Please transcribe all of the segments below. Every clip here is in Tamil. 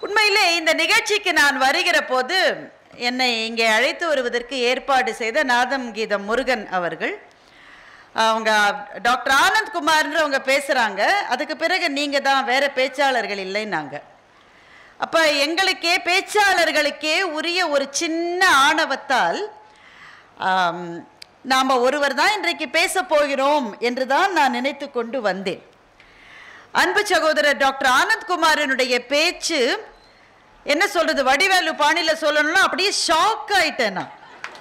உண்மையிலே இந்த நிகழ்ச்சிக்கு நான் வருகிற போது என்னை இங்கே அழைத்து வருவதற்கு ஏற்பாடு செய்த நாதம் கீதம் முருகன் அவர்கள் அவங்க டாக்டர் ஆனந்த் குமார்ன்றவங்க பேசுகிறாங்க அதுக்கு பிறகு நீங்கள் தான் வேற பேச்சாளர்கள் இல்லைன்னாங்க அப்போ எங்களுக்கே பேச்சாளர்களுக்கே உரிய ஒரு சின்ன ஆணவத்தால் நாம் ஒருவர் தான் இன்றைக்கு பேச போகிறோம் என்று தான் நான் நினைத்து கொண்டு வந்தேன் அன்பு சகோதரர் டாக்டர் ஆனந்த் குமாரனுடைய பேச்சு என்ன சொல்றது வடிவேலு பாணியில சொல்லணும்னா அப்படியே ஷாக் ஆயிட்டேன் நான்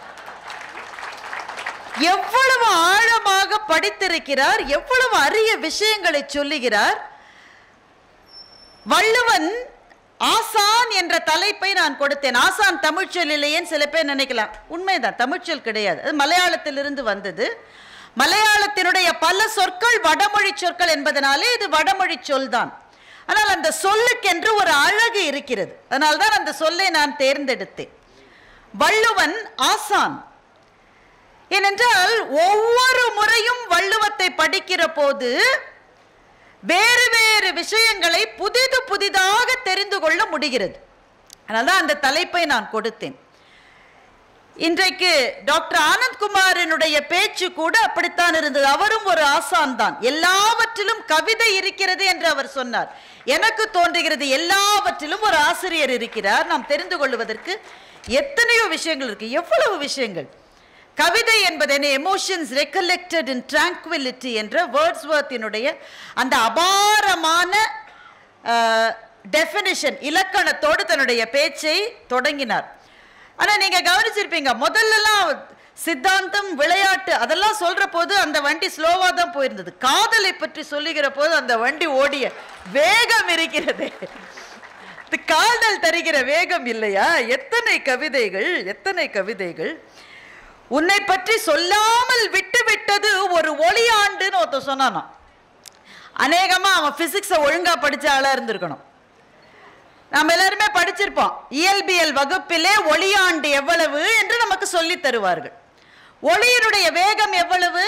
எவ்வளவு ஆழமாக படித்திருக்கிறார் எவ்வளவு அரிய விஷயங்களை சொல்லுகிறார் வள்ளுவன் ஆசான் என்ற தலைப்பை நான் கொடுத்தேன் ஆசான் தமிழ்ச்சொல் இல்லையேன்னு சில பேர் நினைக்கலாம் உண்மைதான் தமிழ்ச்சொல் கிடையாது அது மலையாளத்திலிருந்து வந்தது மலையாளத்தினுடைய பல சொற்கள் வடமொழி சொற்கள் என்பதனாலே இது வடமொழி சொல் தான் ஆனால் அந்த சொல்லுக்கென்று ஒரு அழகு இருக்கிறது அதனால்தான் அந்த சொல்லை நான் தேர்ந்தெடுத்தேன் வள்ளுவன் ஆசான் ஏனென்றால் ஒவ்வொரு முறையும் வள்ளுவத்தை படிக்கிற போது வேறு வேறு விஷயங்களை புதிது புதிதாக தெரிந்து கொள்ள முடிகிறது அதனால்தான் அந்த தலைப்பை நான் கொடுத்தேன் இன்றைக்கு டாக்டர் ஆனந்த்குமாரினுடைய பேச்சு கூட அப்படித்தான் இருந்தது அவரும் ஒரு ஆசான் தான் எல்லாவற்றிலும் கவிதை இருக்கிறது என்று அவர் சொன்னார் எனக்கு தோன்றுகிறது எல்லாவற்றிலும் ஒரு ஆசிரியர் இருக்கிறார் நாம் தெரிந்து கொள்வதற்கு எத்தனையோ விஷயங்கள் இருக்கு எவ்வளவு விஷயங்கள் கவிதை என்பது என்ன எமோஷன்ஸ் ரெக்கலெக்டட் இன் ட்ராங்குவிலிட்டி என்ற வேர்ட்ஸ்வர்த்தினுடைய அந்த அபாரமான டெஃபினிஷன் இலக்கணத்தோடு தன்னுடைய பேச்சை தொடங்கினார் ஆனால் நீங்கள் கவனிச்சிருப்பீங்க முதல்லலாம் சித்தாந்தம் விளையாட்டு அதெல்லாம் சொல்கிற போது அந்த வண்டி ஸ்லோவாக தான் போயிருந்தது காதலை பற்றி சொல்லுகிற போது அந்த வண்டி ஓடிய வேகம் இருக்கிறது இது காதல் தருகிற வேகம் இல்லையா எத்தனை கவிதைகள் எத்தனை கவிதைகள் உன்னை பற்றி சொல்லாமல் விட்டு விட்டது ஒரு ஒளியாண்டுன்னு ஒருத்தன் சொன்னானாம் அநேகமாக அவன் ஃபிசிக்ஸை ஒழுங்காக படித்த ஆளாக இருந்திருக்கணும் நாம் எல்லாருமே படிச்சிருப்போம் இயல்பியல் வகுப்பிலே ஒளியாண்டு எவ்வளவு என்று நமக்கு சொல்லி தருவார்கள் ஒளியினுடைய வேகம் எவ்வளவு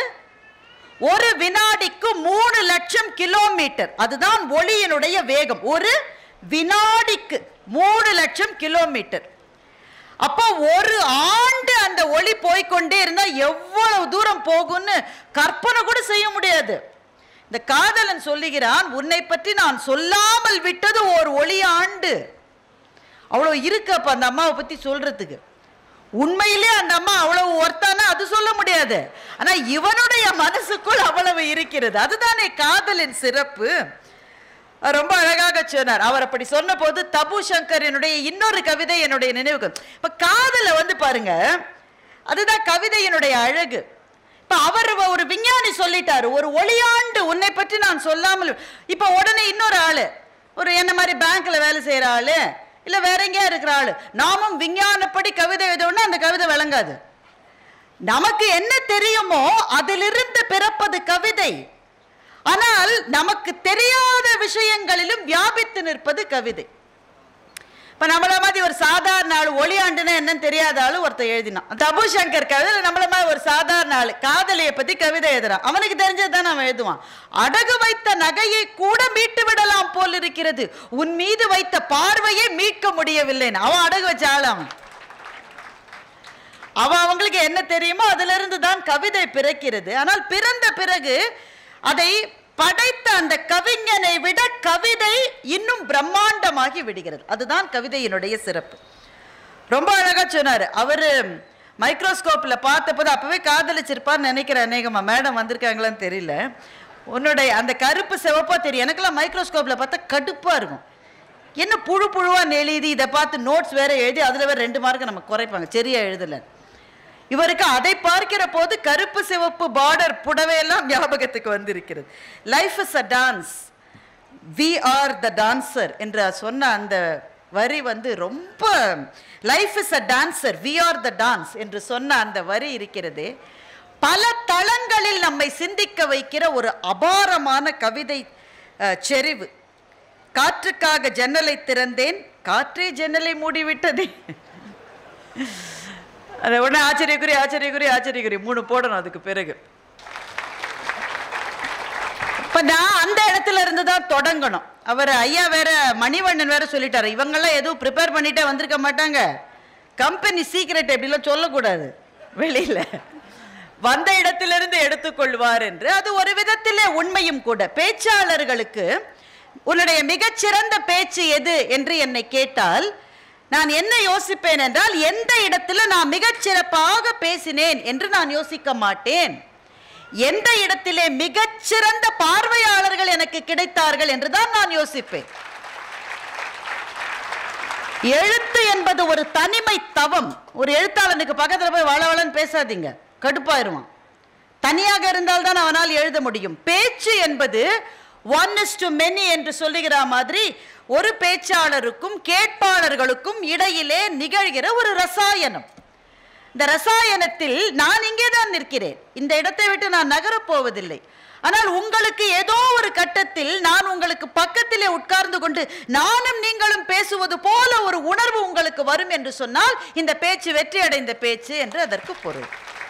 ஒரு வினாடிக்கு மூணு லட்சம் கிலோமீட்டர் அதுதான் ஒளியினுடைய வேகம் ஒரு வினாடிக்கு மூணு லட்சம் கிலோமீட்டர் அப்போ ஒரு ஆண்டு அந்த ஒளி போய்க்கொண்டே இருந்தா எவ்வளவு தூரம் போகும்னு கற்பனை கூட செய்ய முடியாது இந்த காதலன் சொல்லுகிறான் உன்னை பற்றி நான் சொல்லாமல் விட்டது ஒரு ஒளி ஆண்டு அவ்வளோ இருக்கு அப்ப அந்த அம்மாவை பத்தி சொல்றதுக்கு உண்மையிலே அந்த அம்மா அவ்வளவு ஒர்த்தானா அது சொல்ல முடியாது ஆனா இவனுடைய மனசுக்குள் அவ்வளவு இருக்கிறது அதுதானே காதலின் சிறப்பு ரொம்ப அழகாக சொன்னார் அவர் அப்படி சொன்ன போது தபு சங்கரனுடைய இன்னொரு கவிதை என்னுடைய நினைவுக்கு இப்ப காதல வந்து பாருங்க அதுதான் கவிதையினுடைய அழகு இப்ப அவர் ஒரு விஞ்ஞானி சொல்லிட்டாரு ஒரு ஒளியாண்டு உன்னை பற்றி நான் சொல்லாமல் இப்ப உடனே இன்னொரு ஆளு ஒரு என்ன மாதிரி பேங்க்ல வேலை செய்யற ஆளு இல்ல வேற எங்கேயா இருக்கிற ஆளு நாமும் விஞ்ஞானப்படி கவிதை எழுதணும்னா அந்த கவிதை விளங்காது நமக்கு என்ன தெரியுமோ அதிலிருந்து பிறப்பது கவிதை ஆனால் நமக்கு தெரியாத விஷயங்களிலும் வியாபித்து நிற்பது கவிதை இப்ப நம்மள மாதிரி ஒரு சாதாரண ஆள் ஒளியாண்டுன்னா என்னன்னு தெரியாத ஆளு ஒருத்தர் எழுதினான் தபு சங்கர் கவிதை நம்மள மாதிரி ஒரு சாதாரண ஆளு காதலிய பத்தி கவிதை எழுதுறான் அவனுக்கு தெரிஞ்சது தான் அவன் எழுதுவான் அடகு வைத்த நகையை கூட மீட்டு விடலாம் போல் இருக்கிறது உன் மீது வைத்த பார்வையை மீட்க முடியவில்லைன்னு அவன் அடகு வச்ச ஆள் அவன் அவன் அவங்களுக்கு என்ன தெரியுமோ அதுல இருந்து தான் கவிதை பிறக்கிறது ஆனால் பிறந்த பிறகு அதை படைத்த அந்த கவிஞனை விட கவிதை இன்னும் பிரம்மாண்டமாகி விடுகிறது அதுதான் கவிதையினுடைய சிறப்பு ரொம்ப அழகா சொன்னாரு அவரு மைக்ரோஸ்கோப்ல பார்த்தபோது அப்பவே காதலிச்சிருப்பார்னு நினைக்கிறேன் அநேகமா மேடம் வந்திருக்காங்களான்னு தெரியல உன்னுடைய அந்த கருப்பு சிவப்பா தெரியும் எனக்கெல்லாம் மைக்ரோஸ்கோப்ல பார்த்தா கடுப்பா இருக்கும் என்ன புழு புழுவா நெளிது இதை பார்த்து நோட்ஸ் வேற எழுதி அதுல வேற ரெண்டு மார்க் நம்ம குறைப்பாங்க சரியா எழுதல இவருக்கு அதை பார்க்கிற போது கருப்பு சிவப்பு பார்டர் புடவையெல்லாம் ஞாபகத்துக்கு வந்திருக்கிறது life is a dance we are the dancer என்று சொன்ன அந்த வரி வந்து ரொம்ப life is a dancer we are the dance என்று சொன்ன அந்த வரி இருக்கிறது பல தளங்களில் நம்மை சிந்திக்க வைக்கிற ஒரு அபாரமான கவிதை அஹ், செறிவு காற்றுக்காக ஜன்னலை திறந்தேன் காற்றே ஜன்னலை மூடிவிட்டதே அது உடனே ஆச்சரியக்குறி ஆச்சரியக்குறி ஆச்சரியக்குறி மூணு போடணும் அதுக்கு பிறகு இப்ப நான் அந்த இடத்துல இருந்து தான் தொடங்கணும் அவர் ஐயா வேற மணிவண்ணன் வேற சொல்லிட்டாரு இவங்கெல்லாம் எதுவும் ப்ரிப்பேர் பண்ணிட்டே வந்திருக்க மாட்டாங்க கம்பெனி சீக்ரெட் எப்படிலாம் சொல்லக்கூடாது வெளியில வந்த இடத்திலிருந்து எடுத்துக்கொள்வார் என்று அது ஒரு விதத்திலே உண்மையும் கூட பேச்சாளர்களுக்கு உன்னுடைய மிகச்சிறந்த பேச்சு எது என்று என்னை கேட்டால் நான் என்ன யோசிப்பேன் என்றால் எந்த இடத்துல நான் மிகச்சிறப்பாக பேசினேன் என்று நான் யோசிக்க மாட்டேன் எந்த இடத்திலே மிகச்சிறந்த பார்வையாளர்கள் எனக்கு கிடைத்தார்கள் என்றுதான் நான் யோசிப்பேன் எழுத்து என்பது ஒரு தனிமை தவம் ஒரு எழுத்தாளனுக்கு பக்கத்துல போய் வளவளன்னு பேசாதீங்க கடுப்பாயிருவான் தனியாக இருந்தால் தான் அவனால் எழுத முடியும் பேச்சு என்பது ஒன் இஸ் டு மெனி என்று சொல்லுகிற மாதிரி ஒரு பேச்சாளருக்கும் கேட்பாளர்களுக்கும் இடையிலே நிகழ்கிற ஒரு ரசாயனம் இந்த ரசாயனத்தில் நான் இங்கே தான் நிற்கிறேன் இந்த இடத்தை விட்டு நான் நகரப் போவதில்லை ஆனால் உங்களுக்கு ஏதோ ஒரு கட்டத்தில் நான் உங்களுக்கு பக்கத்திலே உட்கார்ந்து கொண்டு நானும் நீங்களும் பேசுவது போல ஒரு உணர்வு உங்களுக்கு வரும் என்று சொன்னால் இந்த பேச்சு வெற்றி அடைந்த பேச்சு என்று அதற்கு பொருள்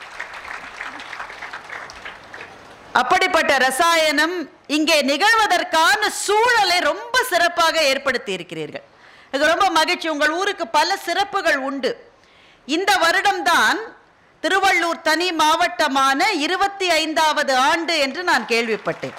அப்படிப்பட்ட ரசாயனம் இங்கே நிகழ்வதற்கான சூழலை ரொம்ப சிறப்பாக ஏற்படுத்தி இருக்கிறீர்கள் இது ரொம்ப மகிழ்ச்சி உங்கள் ஊருக்கு பல சிறப்புகள் உண்டு இந்த வருடம்தான் திருவள்ளூர் தனி மாவட்டமான இருபத்தி ஐந்தாவது ஆண்டு என்று நான் கேள்விப்பட்டேன்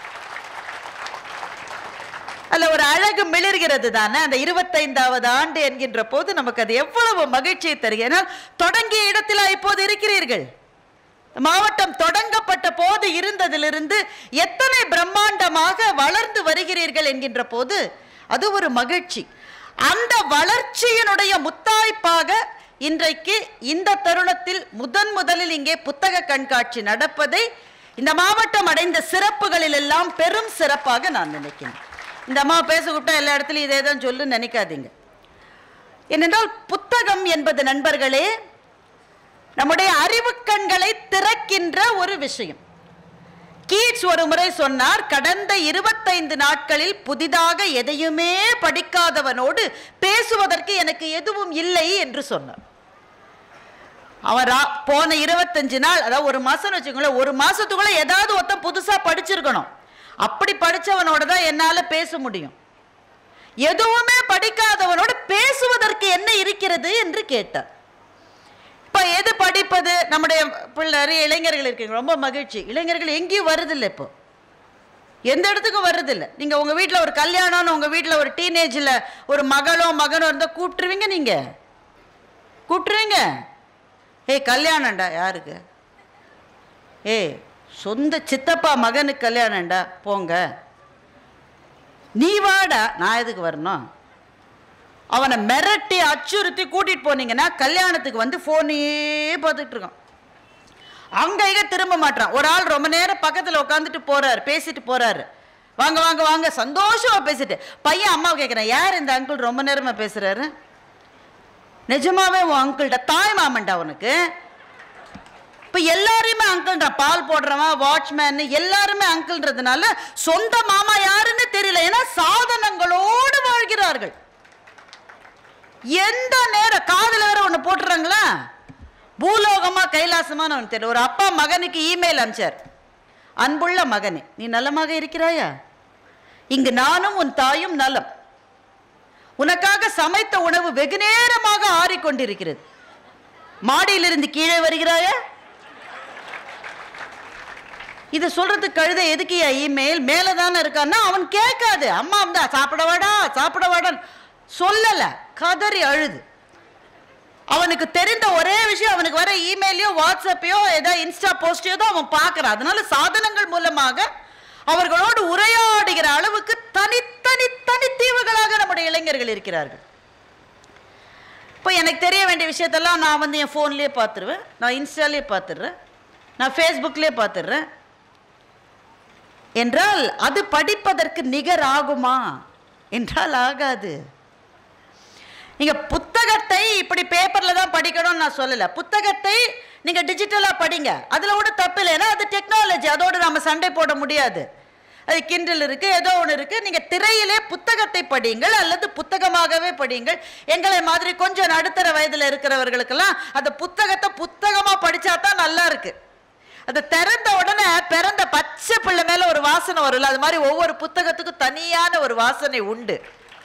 அல்ல ஒரு அழகு மிளிர்கிறது தானே அந்த இருபத்தைந்தாவது ஆண்டு என்கின்ற போது நமக்கு அது எவ்வளவு மகிழ்ச்சியை தருகிறது ஏன்னால் தொடங்கிய இடத்தில் இப்போது இருக்கிறீர்கள் மாவட்டம் தொடங்கப்பட்ட போது இருந்ததிலிருந்து எத்தனை பிரம்மாண்டமாக வளர்ந்து வருகிறீர்கள் என்கின்ற போது அது ஒரு மகிழ்ச்சி அந்த வளர்ச்சியினுடைய முத்தாய்ப்பாக இன்றைக்கு இந்த தருணத்தில் முதன் முதலில் இங்கே புத்தக கண்காட்சி நடப்பதை இந்த மாவட்டம் அடைந்த சிறப்புகளில் எல்லாம் பெரும் சிறப்பாக நான் நினைக்கிறேன் இந்த அம்மா பேச கூப்பிட்டா எல்லா இடத்துலையும் இதே தான் சொல்லு நினைக்காதீங்க ஏனென்றால் புத்தகம் என்பது நண்பர்களே நம்முடைய அறிவு கண்களை திறக்கின்ற ஒரு விஷயம் கீட்ஸ் ஒரு முறை சொன்னார் கடந்த இருபத்தைந்து நாட்களில் புதிதாக எதையுமே படிக்காதவனோடு பேசுவதற்கு எனக்கு எதுவும் இல்லை என்று சொன்னார் அவர் ஆ- போன இருபத்தஞ்சு நாள் அதாவது ஒரு மாசம் வச்சுக்கோங்களேன் ஒரு மாசத்துக்குள்ள ஏதாவது ஒருத்தன் புதுசா படிச்சிருக்கணும் அப்படி படிச்சவனோட தான் என்னால பேச முடியும் எதுவுமே படிக்காதவனோடு பேசுவதற்கு என்ன இருக்கிறது என்று கேட்டார் இப்ப எது படிப்பது நம்முடைய பிள்ளை நிறைய இளைஞர்கள் இருக்கீங்க ரொம்ப மகிழ்ச்சி இளைஞர்கள் எங்கேயும் வருதில்லை இப்போ எந்த இடத்துக்கும் வர்றதில்லை நீங்க உங்க வீட்ல ஒரு கல்யாணம்னு உங்க வீட்ல ஒரு டீனேஜ்ல ஒரு மகளோ மகனோ இருந்தா கூப்பிட்டுருவீங்க நீங்க கூப்பிட்டுருவீங்க ஏய் கல்யாணம்டா யாருக்கு ஏய் சொந்த சித்தப்பா மகனுக்கு கல்யாணம்டா போங்க நீ வாடா நான் எதுக்கு வரணும் அவனை மிரட்டி அச்சுறுத்தி கூட்டிட்டு போனீங்கன்னா கல்யாணத்துக்கு வந்து ஃபோனையே பார்த்துட்டு இருக்கான் அங்க இங்க திரும்ப மாட்டான் ஒரு ஆள் ரொம்ப நேரம் பக்கத்துல உட்காந்துட்டு போறாரு பேசிட்டு போறாரு வாங்க வாங்க வாங்க சந்தோஷமா பேசிட்டு பையன் அம்மாவை கேட்கிறேன் யார் இந்த அங்கிள் ரொம்ப நேரமா பேசுறாரு நிஜமாவே உன் அங்கிள்கிட்ட தாய் மாமன்டா உனக்கு இப்ப எல்லாரையுமே அங்கிள்ன்ற பால் போடுறவன் வாட்ச்மேன் எல்லாருமே அங்கிள்ன்றதுனால சொந்த மாமா யாருன்னு தெரியல ஏன்னா சாதனங்களோடு வாழ்கிறார்கள் எந்த நேரம் காதுல வேற ஒண்ணு போட்டுறாங்களா பூலோகமா கைலாசமான ஒன்று தெரியல ஒரு அப்பா மகனுக்கு இமெயில் அனுப்பிச்சார் அன்புள்ள மகனே நீ நலமாக இருக்கிறாயா இங்கு நானும் உன் தாயும் நலம் உனக்காக சமைத்த உணவு வெகு நேரமாக ஆறிக்கொண்டிருக்கிறது மாடியிலிருந்து கீழே வருகிறாயா இதை சொல்றதுக்கு கழுத எதுக்குயா இமெயில் மேலே தானே இருக்கான்னா அவன் கேட்காது அம்மா வந்து சாப்பிட வாடா சாப்பிட வாடான்னு சொல்லல கதறி அழுது அவனுக்கு தெரிந்த ஒரே விஷயம் அவனுக்கு வர இமெயிலையோ வாட்ஸ்அப்பையோ ஏதோ இன்ஸ்டா போஸ்டையோ தான் அவன் பார்க்கறான் அதனால சாதனங்கள் மூலமாக அவர்களோடு உரையாடுகிற அளவுக்கு தனித்தனி தனித்தீவுகளாக நம்முடைய இளைஞர்கள் இருக்கிறார்கள் இப்போ எனக்கு தெரிய வேண்டிய விஷயத்தெல்லாம் நான் வந்து என் ஃபோன்லேயே பார்த்துருவேன் நான் இன்ஸ்டாலேயே பார்த்துடுறேன் நான் ஃபேஸ்புக்லேயே பார்த்துடுறேன் என்றால் அது படிப்பதற்கு நிகர் ஆகுமா என்றால் ஆகாது நீங்க புத்தகத்தை இப்படி பேப்பர்ல தான் படிக்கணும்னு நான் சொல்லல புத்தகத்தை நீங்க டிஜிட்டலா படிங்க அதுல கூட தப்பு இல்லை ஏன்னா அது டெக்னாலஜி அதோட நம்ம சண்டை போட முடியாது அது கிண்டல் இருக்கு ஏதோ ஒன்று இருக்கு நீங்க திரையிலே புத்தகத்தை படியுங்கள் அல்லது புத்தகமாகவே படியுங்கள் எங்களை மாதிரி கொஞ்சம் நடுத்தர வயதுல இருக்கிறவர்களுக்கெல்லாம் அந்த புத்தகத்தை புத்தகமா படிச்சா தான் நல்லா இருக்கு அதை திறந்த உடனே பிறந்த பச்சை பிள்ளை மேல ஒரு வாசனை வரும்ல அது மாதிரி ஒவ்வொரு புத்தகத்துக்கும் தனியான ஒரு வாசனை உண்டு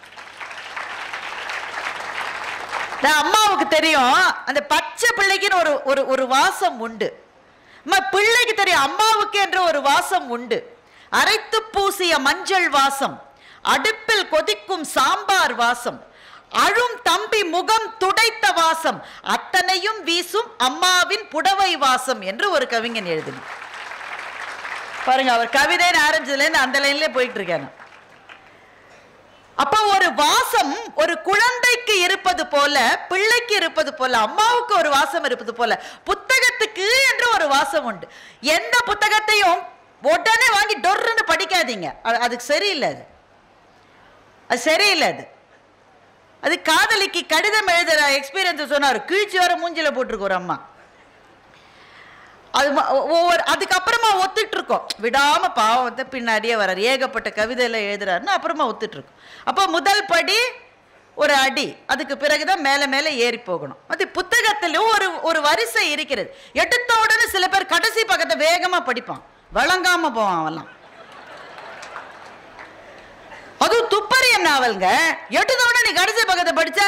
நான் அம்மாவுக்கு தெரியும் அந்த பச்சை பிள்ளைக்குன்னு ஒரு ஒரு ஒரு வாசம் உண்டு அம்மா பிள்ளைக்கு தெரியும் அம்மாவுக்கு என்ற ஒரு வாசம் உண்டு அரைத்து பூசிய மஞ்சள் வாசம் அடுப்பில் கொதிக்கும் சாம்பார் வாசம் அழும் தம்பி முகம் துடைத்த வாசம் அத்தனையும் வீசும் அம்மாவின் புடவை வாசம் என்று ஒரு கவிஞன் எழுதினார் பாருங்க அவர் கவிதைன்னு ஆரம்பிச்சதுல இருந்து அந்த லைன்ல போயிட்டு இருக்கேன் நான். அப்ப ஒரு வாசம் ஒரு குழந்தைக்கு இருப்பது போல பிள்ளைக்கு இருப்பது போல அம்மாவுக்கு ஒரு வாசம் இருப்பது போல புத்தகத்துக்கு என்று ஒரு வாசம் உண்டு எந்த புத்தகத்தையும் உடனே வாங்கி டொர்ன்னு படிக்காதீங்க அது- அதுக்கு சரியில்லை அது அது சரியில்லை அது அது காதலிக்கு கடிதம் எழுதுற எக்ஸ்பீரியன்ஸ் சொன்னார் கிழிச்சு வர மூஞ்சில போட்டிருக்கு ஒரு அம்மா அது ம- ஒ- ஒவ்வொரு அதுக்கப்புறமா ஒத்துட்டு இருக்கோம் விடாம பாவம் வந்து பின்னாடியே வர்றார் ஏகப்பட்ட கவிதையில எழுதுறாருன்னு அப்புறமா ஒத்துட்டு இருக்கோம் அப்போ முதல் படி ஒரு அடி அதுக்கு பிறகுதான் மேல மேல ஏறி போகணும் அது புத்தகத்திலும் ஒரு ஒரு வரிசை இருக்கிறது எடுத்த உடனே சில பேர் கடைசி பக்கத்தை வேகமா படிப்பான் வழங்காம போவான் அவன்லாம் அதுவும் துப்பறிய நாவல்ங்க எடுத்த உடனே நீ கடைசி பக்கத்தை படிச்ச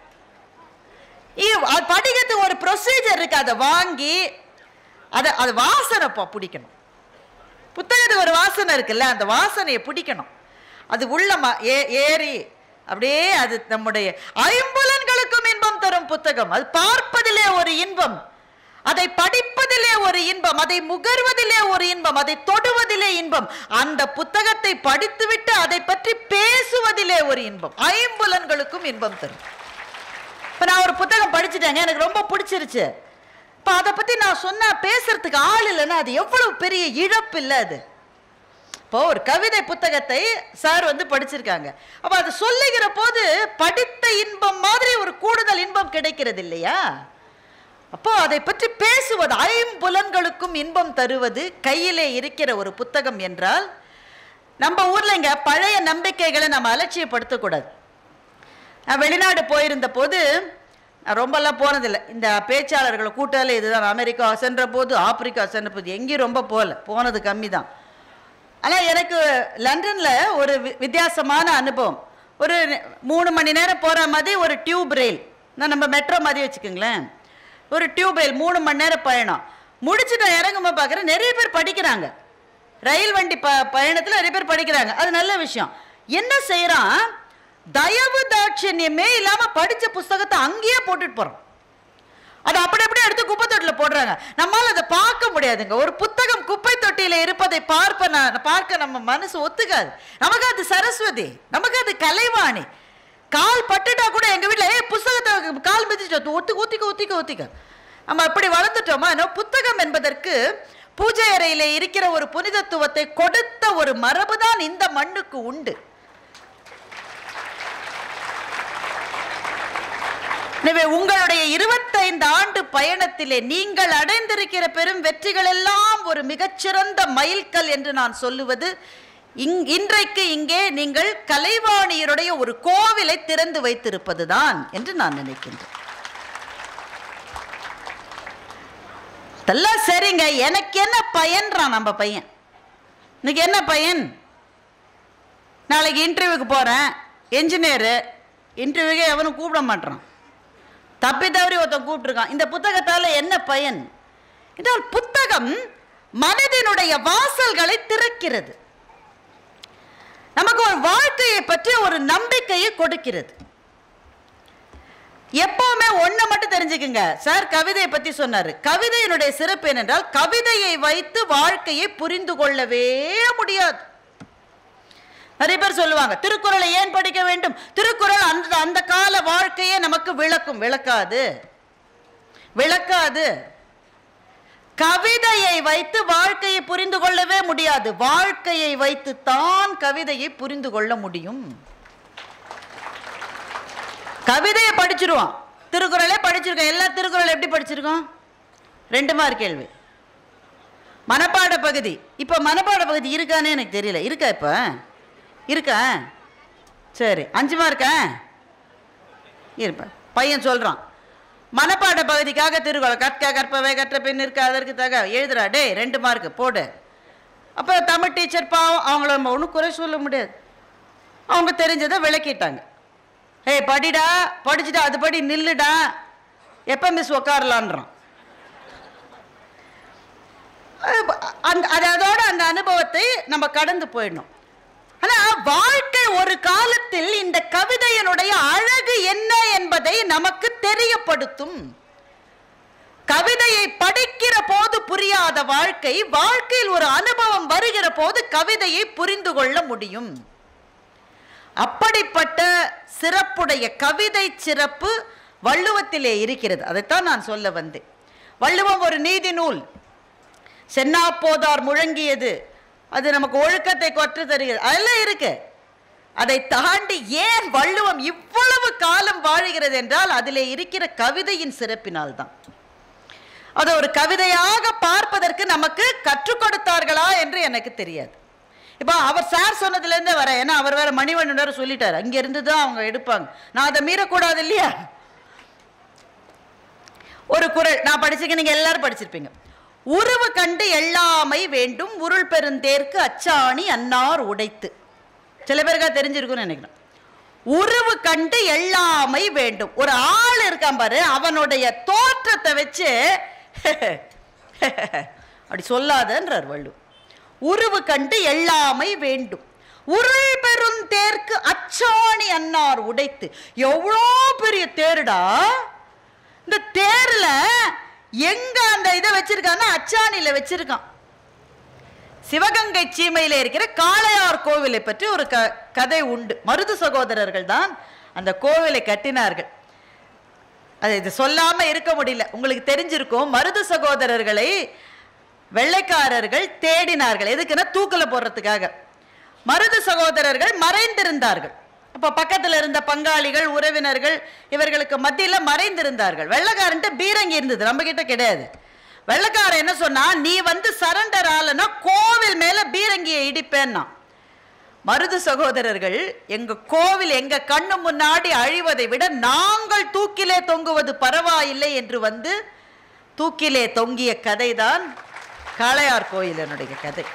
இ- அது படிக்கிறதுக்கு ஒரு ப்ரொசீஜர் இருக்கு அதை வாங்கி அதை அது வாசனை பா பிடிக்கணும் புத்தகத்துக்கு ஒரு வாசனை இருக்குல்ல அந்த வாசனையை பிடிக்கணும் அது உள்ள ம- ஏ- ஏறி அப்படியே அது நம்முடைய ஐம்புலன்களுக்கும் இன்பம் தரும் புத்தகம் அது பார்ப்பதிலே ஒரு இன்பம் அதை படிப்பதிலே ஒரு இன்பம் அதை முகர்வதிலே ஒரு இன்பம் அதை தொடுவதிலே இன்பம் அந்த புத்தகத்தை படித்துவிட்டு அதை பற்றி பேசுவதிலே ஒரு இன்பம் ஐம்புலன்களுக்கும் இன்பம் தரும் இப்போ நான் ஒரு புத்தகம் படிச்சுட்டேங்க எனக்கு ரொம்ப பிடிச்சிருச்சு இப்போ அதை பற்றி நான் சொன்னா பேசுறதுக்கு ஆள் இல்லைன்னா அது எவ்வளவு பெரிய இழப்பு இல்லை அது இப்போ ஒரு கவிதை புத்தகத்தை சார் வந்து படிச்சிருக்காங்க அப்போ அது சொல்லுகிற போது படித்த இன்பம் மாதிரி ஒரு கூடுதல் இன்பம் கிடைக்கிறது இல்லையா அப்போ அதை பற்றி பேசுவது ஐம்புலன்களுக்கும் இன்பம் தருவது கையிலே இருக்கிற ஒரு புத்தகம் என்றால் நம்ம ஊர்ல இங்க பழைய நம்பிக்கைகளை நம்ம அலட்சியப்படுத்தக்கூடாது நான் வெளிநாடு போயிருந்த போது நான் ரொம்பலாம் போனதில்லை இந்த பேச்சாளர்களை கூட்டாலே இதுதான் அமெரிக்கா சென்ற போது ஆப்பிரிக்கா சென்ற போது எங்கேயும் ரொம்ப போகல போனது கம்மி தான் ஆனால் எனக்கு லண்டனில் ஒரு வி- வித்தியாசமான அனுபவம் ஒரு மூணு மணி நேரம் போகிற மாதிரி ஒரு டியூப் ரயில் நான் நம்ம மெட்ரோ மாதிரி வச்சுக்கோங்களேன் ஒரு டியூப் ரயில் மூணு மணி நேரம் பயணம் முடிச்சு நான் இறங்கும்போது பார்க்குறேன் நிறைய பேர் படிக்கிறாங்க ரயில் வண்டி ப பயணத்தில் நிறைய பேர் படிக்கிறாங்க அது நல்ல விஷயம் என்ன செய்கிறான் தயவு தாட்சண்யமே இல்லாமல் படித்த புஸ்தகத்தை அங்கேயே போட்டுட்டு போகிறான் அதை அப்படி அப்படியே எடுத்து குப்பை தொட்டில போடுறாங்க நம்மால அதை பார்க்க முடியாதுங்க ஒரு புத்தகம் குப்பை தொட்டியில இருப்பதை பார்ப்ப நான் பார்க்க நம்ம மனசு ஒத்துக்காது நமக்கு அது சரஸ்வதி நமக்கு அது கலைவாணி கால் பட்டுட்டா கூட எங்க வீட்ல ஏய் புஸ்தகத்தை கால் மிதிச்சு ஒத்து ஊத்திக்க ஊத்திக்க ஊத்திக்க நம்ம அப்படி வளர்ந்துட்டோமா ஏன்னா புத்தகம் என்பதற்கு பூஜை அறையில இருக்கிற ஒரு புனிதத்துவத்தை கொடுத்த ஒரு மரபு தான் இந்த மண்ணுக்கு உண்டு எனவே உங்களுடைய இருபத்தைந்து ஆண்டு பயணத்திலே நீங்கள் அடைந்திருக்கிற பெரும் வெற்றிகள் எல்லாம் ஒரு மிகச்சிறந்த மைல்கல் என்று நான் சொல்லுவது இங் இன்றைக்கு இங்கே நீங்கள் கலைவாணியருடைய ஒரு கோவிலை திறந்து வைத்திருப்பதுதான் என்று நான் நினைக்கின்றேன் அதெல்லாம் சரிங்க எனக்கு என்ன பயன்றான் நம்ம பையன் இன்னைக்கு என்ன பயன் நாளைக்கு இன்டர்வியூக்கு போகிறேன் என்ஜினியரு இன்டர்வியூக்கே எவனும் கூப்பிட மாட்டான் தப்பி தவறி ஒருத்தன் கூப்பிட்டுருக்கான் இந்த புத்தகத்தால் என்ன பயன் என்றால் புத்தகம் மனதினுடைய வாசல்களை திறக்கிறது நமக்கு ஒரு வாழ்க்கையை பற்றி ஒரு நம்பிக்கையை கொடுக்கிறது எப்பவுமே ஒண்ணு மட்டும் தெரிஞ்சுக்குங்க சார் கவிதையை பத்தி சொன்னாரு கவிதையினுடைய சிறப்பு என்னென்றால் கவிதையை வைத்து வாழ்க்கையை புரிந்து கொள்ளவே முடியாது நிறைய பேர் சொல்லுவாங்க திருக்குறளை ஏன் படிக்க வேண்டும் திருக்குறள் அந்த அந்த கால வாழ்க்கையே நமக்கு விளக்கும் விளக்காது விளக்காது கவிதையை வைத்து வாழ்க்கையை புரிந்து கொள்ளவே முடியாது வாழ்க்கையை வைத்து தான் கவிதையை புரிந்து கொள்ள முடியும் கவிதையை படிச்சிருவோம் திருக்குறளே படிச்சிருக்கோம் எல்லா திருக்குறள் எப்படி படிச்சிருக்கோம் ரெண்டு மார்க் கேள்வி மனப்பாட பகுதி இப்போ மனப்பாட பகுதி இருக்கானே எனக்கு தெரியல இருக்கா இப்போ இருக்கா சரி அஞ்சு மார்க்கா இருப்ப பையன் சொல்கிறான் மனப்பாட பகுதிக்காக திருக்குறள் கற்க கற்பவை கற்ற பின் இருக்க அதற்கு தக எழுதுறா டேய் ரெண்டு மார்க் போடு அப்போ தமிழ் டீச்சர் பாவம் அவங்கள நம்ம ஒன்றும் குறை சொல்ல முடியாது அவங்க தெரிஞ்சதை விளக்கிட்டாங்க ஏய் படிடா படிச்சுட்டு அது படி நில்லுடா எப்போ மிஸ் உக்காரலான்றான் அஹ் அந்த அது அதோட அந்த அனுபவத்தை நம்ம கடந்து போயிடணும் ஆனா வாழ்க்கை ஒரு காலத்தில் இந்த கவிதையினுடைய அழகு என்ன என்பதை நமக்கு தெரியப்படுத்தும் கவிதையை படிக்கிற போது புரியாத வாழ்க்கை வாழ்க்கையில் ஒரு அனுபவம் வருகிற போது கவிதையை புரிந்து கொள்ள முடியும் அப்படிப்பட்ட சிறப்புடைய கவிதை சிறப்பு வள்ளுவத்திலே இருக்கிறது அதைத்தான் நான் சொல்ல வந்தேன் வள்ளுவம் ஒரு நீதி நூல் சென்னா போதார் முழங்கியது அது நமக்கு ஒழுக்கத்தை கொற்று தருகிறது அதெல்லாம் இருக்கு அதை தாண்டி ஏன் வள்ளுவம் இவ்வளவு காலம் வாழுகிறது என்றால் அதிலே இருக்கிற கவிதையின் சிறப்பினால் தான் அதை ஒரு கவிதையாக பார்ப்பதற்கு நமக்கு கற்றுக் கொடுத்தார்களா என்று எனக்கு தெரியாது இப்போ அவர் சார் சொன்னதுலேருந்தே வரேன் ஏன்னா அவர் வேற மணிவண்ணன் வேற சொல்லிட்டார் அங்கிருந்து தான் அவங்க எடுப்பாங்க நான் அதை மீறக்கூடாது இல்லையா ஒரு குறள் நான் படிச்சிருக்கேன் நீங்க எல்லாரும் படிச்சிருப்பீங்க உருவு கண்டு எல்லாமை வேண்டும் உருள் பெருந்தேர்க்கு அச்சாணி அன்னார் உடைத்து சில பேருக்கா தெரிஞ்சிருக்கும்னு நினைக்கிறேன் உருவு கண்டு எல்லாமை வேண்டும் ஒரு ஆள் இருக்கான் பாரு அவனுடைய தோற்றத்தை வச்சு அப்படி சொல்லாதன்றார் வள்ளு உருவு கண்டு எல்லாமை வேண்டும் உருள் பெருந்தேர்க்கு அச்சாணி அன்னார் உடைத்து எவ்வளோ பெரிய தேருடா இந்த தேர்ல எங்க அந்த இதை வச்சிருக்கான்னா அச்சாணியில வச்சிருக்கான் சிவகங்கை சீமையில இருக்கிற காளையார் கோவிலை பற்றி ஒரு க கதை உண்டு மருது சகோதரர்கள் தான் அந்த கோவிலை கட்டினார்கள் அது இது சொல்லாம இருக்க முடியல உங்களுக்கு தெரிஞ்சிருக்கும் மருது சகோதரர்களை வெள்ளைக்காரர்கள் தேடினார்கள் எதுக்குன்னா தூக்கில் போடுறதுக்காக மருது சகோதரர்கள் மறைந்திருந்தார்கள் அப்போ பக்கத்தில் இருந்த பங்காளிகள் உறவினர்கள் இவர்களுக்கு மத்தியில் மறைந்திருந்தார்கள் வெள்ளைக்காரன்ட்டு பீரங்கி இருந்தது நம்ம கிட்ட கிடையாது வெள்ளைக்காரன் என்ன சொன்னா நீ வந்து சரண்டர் ஆலனா கோவில் மேல பீரங்கியை இடிப்பேன்னா மருது சகோதரர்கள் எங்க கோவில் எங்க கண்ணு முன்னாடி அழிவதை விட நாங்கள் தூக்கிலே தொங்குவது பரவாயில்லை என்று வந்து தூக்கிலே தொங்கிய கதைதான் காளையார் கோயிலனுடைய கதை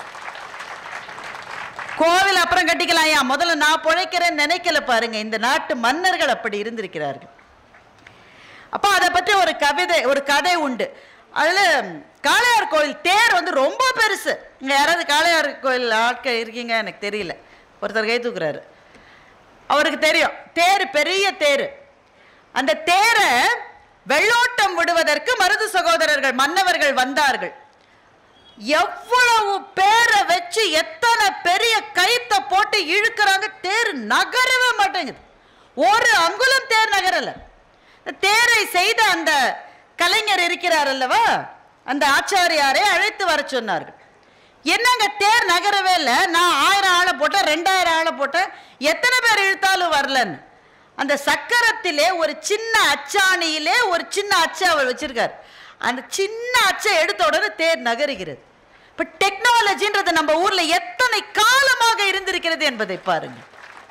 கோவில் அப்புறம் கட்டிக்கலாம் ஏன் முதல்ல நான் பிழைக்கிறேன்னு நினைக்கல பாருங்க இந்த நாட்டு மன்னர்கள் அப்படி இருந்திருக்கிறார்கள் அப்போ அதை பற்றி ஒரு கவிதை ஒரு கதை உண்டு அதில் காளையார் கோயில் தேர் வந்து ரொம்ப பெருசு இங்கே யாராவது காளையார் கோயில் ஆட்கள் இருக்கீங்க எனக்கு தெரியல ஒருத்தர் கை தூக்குறாரு அவருக்கு தெரியும் தேர் பெரிய தேர் அந்த தேரை வெள்ளோட்டம் விடுவதற்கு மருது சகோதரர்கள் மன்னவர்கள் வந்தார்கள் எவ்வளவு பேரை வச்சு எத்தனை பெரிய கயித்தை போட்டு இழுக்கிறாங்க தேர் நகரவே மாட்டேங்குது ஒரு அங்குலம் தேர் நகரல தேரை செய்த அந்த கலைஞர் இருக்கிறார் அல்லவா அந்த ஆச்சாரியாரை அழைத்து வர சொன்னார்கள் என்னங்க தேர் நகரவே இல்லை நான் ஆயிரம் ஆளை போட்டேன் ரெண்டாயிரம் ஆளை போட்டேன் எத்தனை பேர் இழுத்தாலும் வரலன்னு அந்த சக்கரத்திலே ஒரு சின்ன அச்சாணியிலே ஒரு சின்ன அச்சை அவர் வச்சிருக்கார் அந்த சின்ன அச்சை எடுத்த உடனே தேர் நகருகிறது இப்ப டெக்னாலஜின்றது நம்ம ஊர்ல எத்தனை காலமாக இருந்திருக்கிறது என்பதை பாருங்க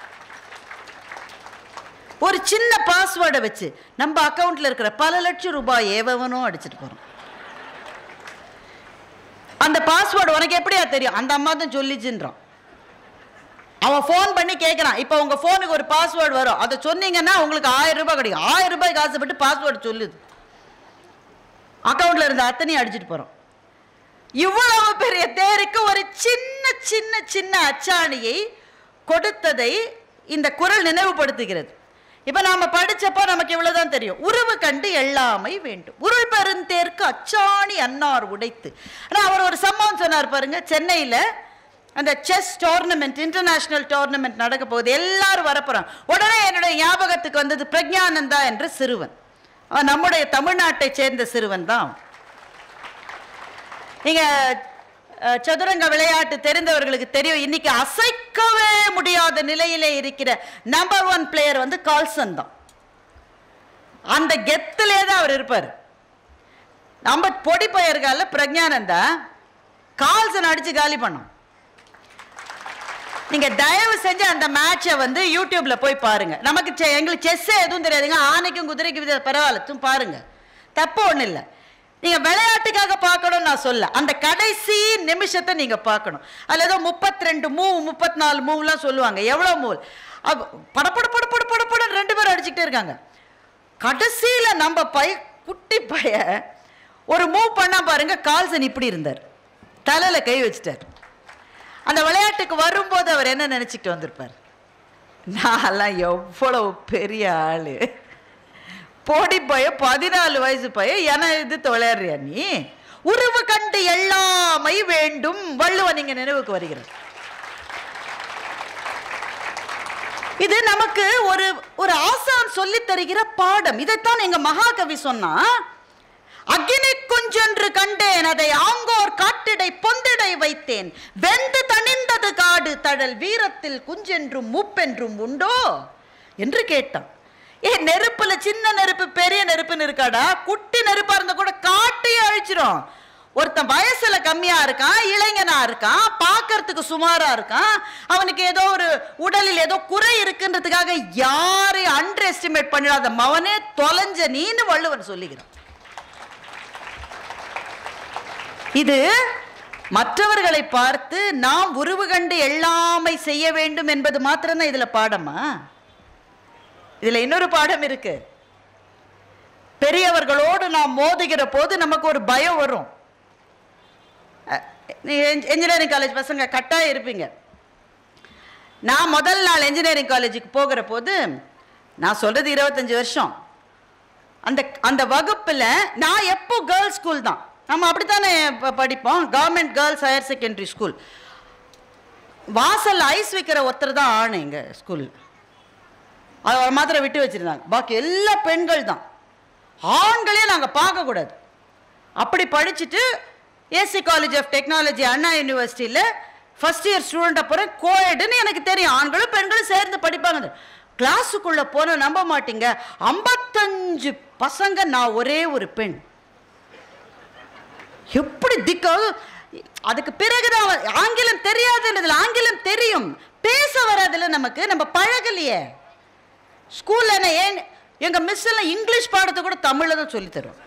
ஒரு சின்ன பாஸ்வேர்டை வச்சு நம்ம அக்கவுண்ட்ல இருக்கிற பல லட்சம் ரூபாய் ஏவவனும் அடிச்சிட்டு போறோம் அந்த பாஸ்வேர்டு உனக்கு எப்படியா தெரியும் அந்த அம்மா தான் சொல்லிச்சுன்றான் அவன் ஃபோன் பண்ணி கேட்குறான் இப்போ உங்கள் ஃபோனுக்கு ஒரு பாஸ்வேர்டு வரும் அதை சொன்னீங்கன்னா உங்களுக்கு ஆயிரம் ரூபாய் கிடைக்கும் ஆயிரம் ரூபாய்க்கு ஆசைப்பட்டு பாஸ்வேர்டு சொல்லுது அக்கௌண்ட்ல இருந்த அத்தனையும் அடிச்சிட்டு போகிறோம் இவ்வளவு பெரிய தேருக்கு ஒரு சின்ன சின்ன சின்ன அச்சாணியை கொடுத்ததை இந்த குரல் நினைவுபடுத்துகிறது இப்போ நாம படிச்சப்போ நமக்கு இவ்வளவுதான் தெரியும் உருவு கண்டு எல்லாமை வேண்டும் உருள் பெருந்தேருக்கு அச்சாணி அன்னார் உடைத்து ஆனா அவர் ஒரு சம்பவம் சொன்னார் பாருங்க சென்னையில அந்த செஸ் டோர்னமெண்ட் இன்டர்நேஷனல் டோர்னமெண்ட் நடக்க போகுது எல்லாரும் வரப்போறாங்க உடனே என்னுடைய ஞாபகத்துக்கு வந்தது பிரக்ஞானந்தா என்ற சிறுவன் அவன் நம்முடைய தமிழ்நாட்டை சேர்ந்த சிறுவன் தான் நீங்க அஹ், சதுரங்க விளையாட்டு தெரிந்தவர்களுக்கு தெரியும் இன்னைக்கு அசைக்கவே முடியாத நிலையிலே இருக்கிற நம்பர் ஒன் பிளேயர் வந்து கால்சன் தான் அந்த கெத்திலே தான் அவர் இருப்பார் நம்ம பொடி பயிர்கால பிரஜானந்தா கால்சன் அடிச்சு காலி பண்ணோம் நீங்க தயவு செஞ்சு அந்த மேட்சை வந்து யூடியூப்ல போய் பாருங்க நமக்கு செ- எங்களுக்கு செஸ் எதுவும் தெரியாதுங்க ஆனைக்கும் குதிரைக்கும் வித பரவாயில்ல தும் பாருங்க தப்பு ஒன்றும் இல்லை நீங்க விளையாட்டுக்காக பார்க்கணும் நான் சொல்ல அந்த கடைசி நிமிஷத்தை நீங்க பார்க்கணும் அதுல ஏதோ முப்பத்தி ரெண்டு மூவ் முப்பத்தி நாலு மூவ்லாம் சொல்லுவாங்க எவ்வளோ மூவ் அது படப்பட பட பட பட பட ரெண்டு பேரும் அடிச்சுக்கிட்டே இருக்காங்க கடைசியில நம்ம பைய குட்டி பைய ஒரு மூவ் பண்ணா பாருங்க கால்சன் இப்படி இருந்தார் தலையில கை வச்சுட்டார் அந்த விளையாட்டுக்கு வரும்போது அவர் என்ன நினைச்சிட்டு வந்திருப்பார் நான்லாம் எவ்வளவு பெரிய ஆளு போடி பையன் பதினாலு வயசு பையன் என இது விளையாடுறியா நீ உருவு கண்டு எல்லாமை வேண்டும் வள்ளுவன் நீங்க நினைவுக்கு வருகிறது இது நமக்கு ஒரு ஒரு ஆசான் சொல்லித் தருகிற பாடம் இதைத்தான் எங்க மகாகவி சொன்னா அக்னி குஞ்சென்று கண்டேன் அதை ஆங்கோர் காட்டிடை பொந்திடை வைத்தேன் வெந்து தணிந்தது காடு தழல் வீரத்தில் குஞ்சென்றும் மூப்பென்றும் உண்டோ என்று கேட்டான் ஏ நெருப்புல சின்ன நெருப்பு பெரிய நெருப்புன்னு இருக்காடா குட்டி நெருப்பா இருந்தா கூட காட்டையே அழிச்சிரும் ஒருத்தன் வயசுல கம்மியா இருக்கான் இளைஞனா இருக்கான் பார்க்கறதுக்கு சுமாரா இருக்கான் அவனுக்கு ஏதோ ஒரு உடலில் ஏதோ குறை இருக்குன்றதுக்காக யாரையும் அண்டர் எஸ்டிமேட் பண்ணிடாத மவனே தொலைஞ்ச நீன்னு வள்ளுவன் சொல்லிக்கிறான் இது மற்றவர்களை பார்த்து நாம் உருவு கண்டு எல்லாமை செய்ய வேண்டும் என்பது மாத்திரம்தான் இதுல பாடமா இதுல இன்னொரு பாடம் இருக்கு பெரியவர்களோடு நாம் மோதுகிற போது நமக்கு ஒரு பயம் வரும் என்ஜினியரிங் காலேஜ் பசங்க கட்டாயம் இருப்பீங்க நான் முதல் நாள் என்ஜினியரிங் காலேஜுக்கு போகிற போது நான் சொல்றது இருபத்தஞ்சு வருஷம் அந்த அந்த வகுப்புல நான் எப்போ கேர்ள்ஸ் ஸ்கூல் தான் நம்ம அப்படித்தானே ப- படிப்போம் government girls higher secondary school வாசல்ல ஐஸ் வைக்கிற ஒருத்தர் தான் ஆண் எங்க ஸ்கூலில் அதை ஒரு மாத்திரம் விட்டு வச்சிருந்தாங்க பாக்கி எல்லா பெண்கள் தான் ஆண்களையும் நாங்கள் பார்க்கக்கூடாது அப்படி படிச்சுட்டு AC college of technology Anna யூனிவர்சிட்டியில் ஃபர்ஸ்ட் இயர் ஸ்டூடெண்ட் போகிறேன் கோயடுன்னு எனக்கு தெரியும் ஆண்களும் பெண்களும் சேர்ந்து படிப்பாங்க கிளாஸுக்குள்ளே போன நம்ப மாட்டீங்க ஐம்பத்தஞ்சு பசங்க நான் ஒரே ஒரு பெண் எப்படி திக்கா அதுக்கு பிறகுதான் அவ- ஆங்கிலம் தெரியாதுன்றதுல ஆங்கிலம் தெரியும் பேச வராதுல நமக்கு நம்ம பழகலையே ஸ்கூல்ல என்ன ஏன் எங்க மிஸ் எல்லாம் இங்கிலீஷ் பாடத்தை கூட தமிழ்ல தான் சொல்லி தருவோம்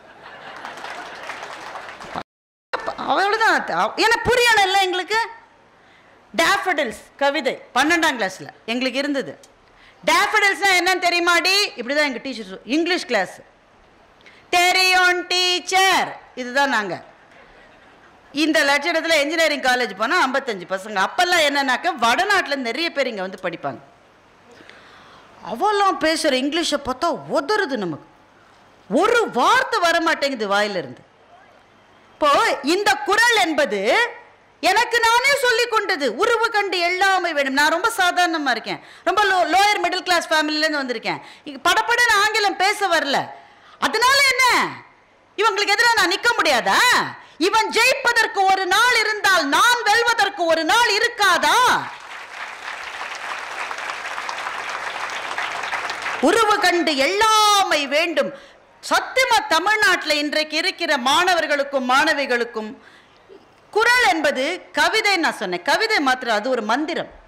அவ்வளவுதான் அவ- ஏன்னா புரியணும் இல்லை எங்களுக்கு டேஃபடில்ஸ் கவிதை பன்னெண்டாம் கிளாஸ்ல எங்களுக்கு இருந்தது டேஃபடில்ஸ்னா என்னன்னு தெரியுமாடி இப்படிதான் எங்க டீச்சர் இங்கிலீஷ் கிளாஸ் தெரியும் டீச்சர் இதுதான் நாங்க இந்த லட்சணத்தில் இன்ஜினியரிங் காலேஜ் போனால் ஐம்பத்தஞ்சு பசங்க அப்போல்லாம் என்னன்னாக்க வடநாட்டில் நிறைய பேர் இங்கே வந்து படிப்பாங்க அவெல்லாம் பேசுகிற இங்கிலீஷை பார்த்தா உதறுது நமக்கு ஒரு வார்த்தை வர மாட்டேங்குது வாயிலிருந்து இப்போ இந்த குரல் என்பது எனக்கு நானே சொல்லி கொண்டது உருவு கண்டு எல்லாமே வேணும் நான் ரொம்ப சாதாரணமாக இருக்கேன் ரொம்ப லோ லோயர் மிடில் கிளாஸ் ஃபேமிலிலேருந்து வந்திருக்கேன் இங்க படப்படன்னு ஆங்கிலம் பேச வரல அதனால என்ன இவங்களுக்கு எதிராக நான் நிற்க முடியாதா இவன் ஜெயிப்பதற்கு ஒரு நாள் இருந்தால் நான் வெல்வதற்கு ஒரு நாள் இருக்காதா உருவு கண்டு எல்லாமை வேண்டும் சத்தியமா தமிழ்நாட்டில் இன்றைக்கு இருக்கிற மாணவர்களுக்கும் மாணவிகளுக்கும் குரல் என்பது கவிதை நான் சொன்னேன் கவிதை மாத்திரம் அது ஒரு மந்திரம்